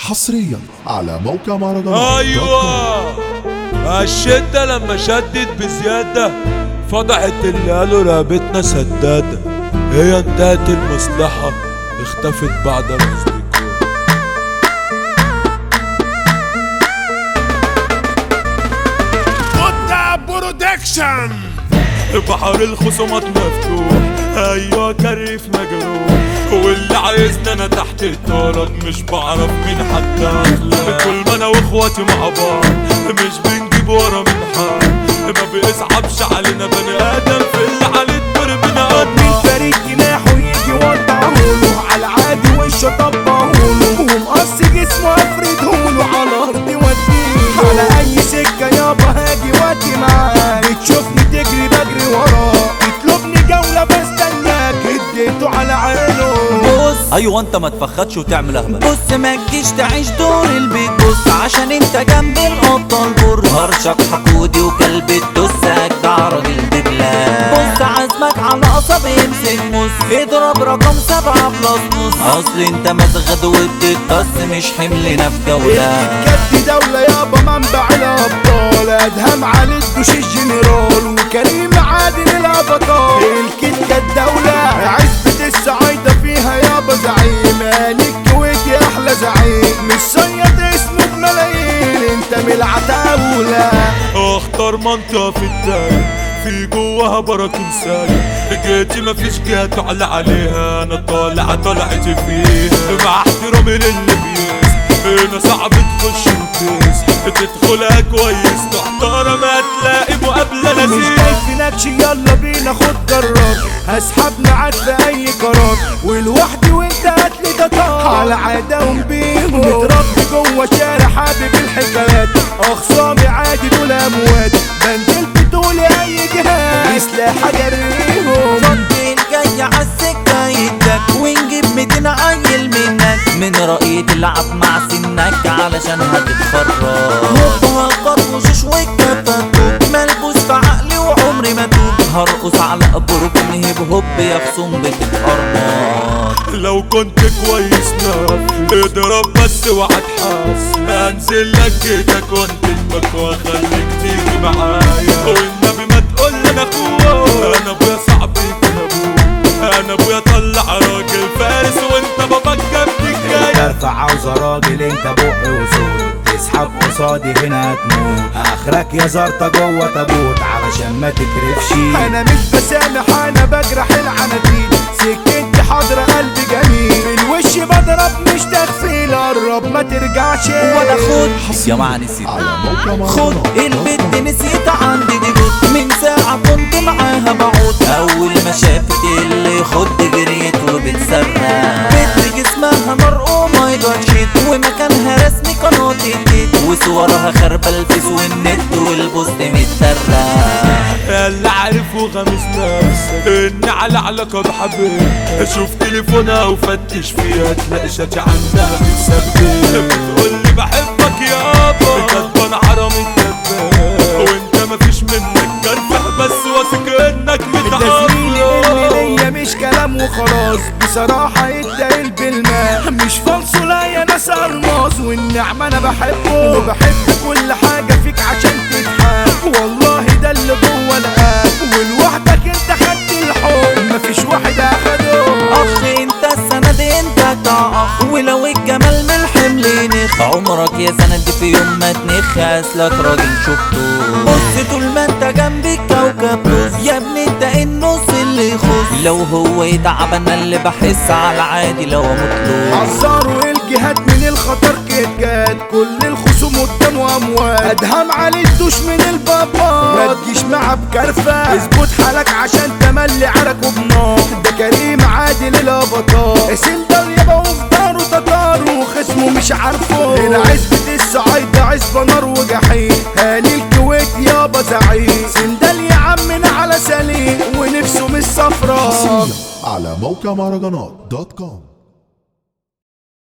حصريا على موقع مهرجانات ايوه الشدة لما شدت بزيادة فضحت اللي قالوا رقبتنا سدادة هي انتهت المصلحة اختفت بعد الاصدقاء بودا برودكشن بحر الخصومات مفتوح ايوه كريف مجروح واللي عايزنا انا تحت الطلب مش بعرف مين حتى اطلع طول ما انا واخواتي مع بعض مش بنجيب ورا من حد ما بيصعبش علينا بني ادم في اللي عليه الدور بنقضي من فريق جناحه يجي وضعهوله على العادي وشه طبهوله ومقص جسمه افردهوله على الارض وديه على اي سكه يابا هاجي وادي معاك بتشوفني تجري بجري وراك تطلبني جوله بستناك اديته على عينه بص ايوه انت ما تفخدش وتعمل اهبل بص ما تجيش تعيش دور البيت بص عشان انت جنب الابطال بر هرشك حقودي وكلب الدس اجدع راجل دبلان بص عزمك على قصب امسك مص اضرب رقم سبعة بلس نص اصل انت مزغد وبتتص مش حملنا في جولة كد دولة يابا منبع الأبطال أدهم علي الدوش الجنرال وكريم عادل الأبطال الكت كد دولة عزبة السعايدة فيها يابا زعيم آل الكويتي أحلى زعيم مش صيد اسمه بملايين أنت من العتاولة اختار منطقة في الداير في جواها براكين ساير جيتي مفيش جهة تعلى عليها انا طالع طلعت فيها مع احترامي للي بيس هنا صعب تخش وتيس تدخلها كويس تحترم هتلاقي مقابلة مش لذيذ شايفينكش يلا بينا خد قرار هسحب معاك في اي قرار ولوحدي وانت هاتلي تطار على عادهم بيهم متربي جوه شارع حابب الحكايات اخصامي عادي دول اموات بنزل بطول اي جهات سلاح اجريهم فضي الجاي عالسكة يدك ونجيب 200 عيل منك من رأيي تلعب مع سنك علشان هتتخرج هوب هقط وشوش والكفتوك ملبوس في عقلي وعمري ما توب هرقص على قبركم هيب هوب يا خصوم بتتقرمط لو كنت كويس ناف اضرب بس وهتحاس انزل لك جيتك وانتمك واخليك تيجي معايا والنبي ما تقول انا اخوك انا ابويا صاحبي يكون ابوك انا ابويا طلع راجل فارس وانت باباك جنبك جاي ارفع عاوزة راجل انت بق وصول تسحب قصادي هنا هتموت اخرك يا زرطة جوه تابوت علشان ما تكرفش انا مش بسامح انا بجرح العناديل سكتي حاضرة قلبي جميل الوش بضرب مش تغفيل قرب ما ترجعش ولا خد يا معنى نسيت على موقع خد مهرجانات البت نسيت عندي دي جود من ساعة كنت معاها بعود أول ما شافت اللي خد جريت وبتسرح بنت جسمها نار او ماي جاد شيت ومكانها رسمي قناة التيت وصورها خربة الفيس والنت والبوست متسرح اللي عارف وغمس نفسك ان على علاقة بحبيبها شوف تليفونها وفتش فيها تلاقي شات عندها بتثبت بتقولي بحبك يابا كاتبان حرامي الدباب وانت مفيش منك جرح بس واثق انك ده زميلي اللي متعب ليا مش كلام وخلاص بصراحة الدليل بالماء مش فالصو لا يا ناس الماس والنعمة انا بحبه وبحب كل حاجة فيك عشان تضحك والله ده اللي جوه القلب ولوحدك انت خدت الحب مفيش واحد اخده اخ انت السند انت كأخ ولو الجمال من الحمل نخ عمرك يا سند في يوم ما تنخ اسلك راجل شفته بص طول ما انت جنبي الكوكب بص يا ابني انت النص اللي يخص لو هو يتعب انا اللي بحس على العادي لو مطلوب حذروا الجهات من الخطر كتكات كل الخصوم قدامه اموات ادهم على الدوش من البابا ما تجيش معاه بكرفة اثبت حالك عشان تملي عرك وبنار ده كريم عادل الابطال اسم ده يابا وفي داره تتار وخصمه مش عارفه هنا عزبة الصعايدة عزبة نار وجحيم هاني الكويت يابا زعيم سندال يا عمنا على سليم ونفسه مش صفرا حصريا على موقع مهرجانات دوت كوم